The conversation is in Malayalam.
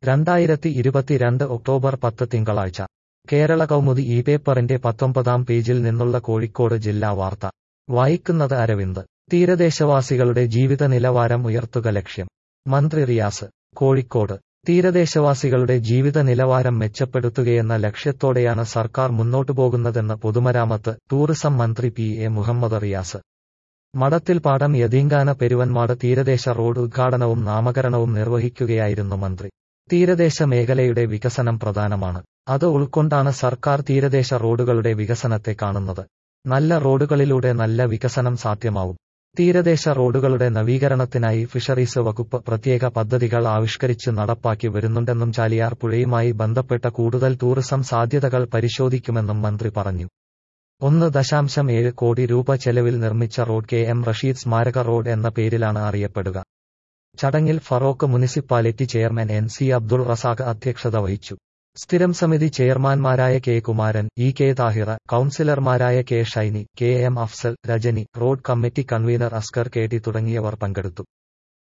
രണ്ടായിരത്തി ഇരുപത്തിരണ്ട് ഒക്ടോബർ പത്ത് തിങ്കളാഴ്ച കേരള കൗമുദി ഈ പേപ്പറിന്റെ പത്തൊമ്പതാം പേജിൽ നിന്നുള്ള കോഴിക്കോട് ജില്ലാ വാർത്ത വായിക്കുന്നത് അരവിന്ദ് തീരദേശവാസികളുടെ ജീവിത നിലവാരം ഉയർത്തുക ലക്ഷ്യം മന്ത്രി റിയാസ് കോഴിക്കോട് തീരദേശവാസികളുടെ ജീവിത നിലവാരം മെച്ചപ്പെടുത്തുകയെന്ന ലക്ഷ്യത്തോടെയാണ് സർക്കാർ മുന്നോട്ടു പോകുന്നതെന്ന് പൊതുമരാമത്ത് ടൂറിസം മന്ത്രി പി എ മുഹമ്മദ് റിയാസ് മടത്തിൽപാടം യതീങ്കാന പെരുവന്മാട് തീരദേശ റോഡ് ഉദ്ഘാടനവും നാമകരണവും നിർവഹിക്കുകയായിരുന്നു മന്ത്രി തീരദേശ മേഖലയുടെ വികസനം പ്രധാനമാണ് അത് ഉൾക്കൊണ്ടാണ് സർക്കാർ തീരദേശ റോഡുകളുടെ വികസനത്തെ കാണുന്നത് നല്ല റോഡുകളിലൂടെ നല്ല വികസനം സാധ്യമാവും തീരദേശ റോഡുകളുടെ നവീകരണത്തിനായി ഫിഷറീസ് വകുപ്പ് പ്രത്യേക പദ്ധതികൾ ആവിഷ്കരിച്ച് നടപ്പാക്കി വരുന്നുണ്ടെന്നും ചാലിയാർ പുഴയുമായി ബന്ധപ്പെട്ട കൂടുതൽ ടൂറിസം സാധ്യതകൾ പരിശോധിക്കുമെന്നും മന്ത്രി പറഞ്ഞു ഒന്ന് ദശാംശം ഏഴ് കോടി രൂപ ചെലവിൽ നിർമ്മിച്ച റോഡ് കെ എം റഷീദ് സ്മാരക റോഡ് എന്ന പേരിലാണ് അറിയപ്പെടുക ചടങ്ങിൽ Feroke municipality chairman N C Abdul Razak അധ്യക്ഷത വഹിച്ചു സ്ഥിരം സമിതി ചെയർമാൻമാരായ K Kumaran E K Thahira കൌൺസിലർമാരായ K Shiny K M Afsal Rajani road committee convener Askar K T തുടങ്ങിയവർ പങ്കെടുത്തു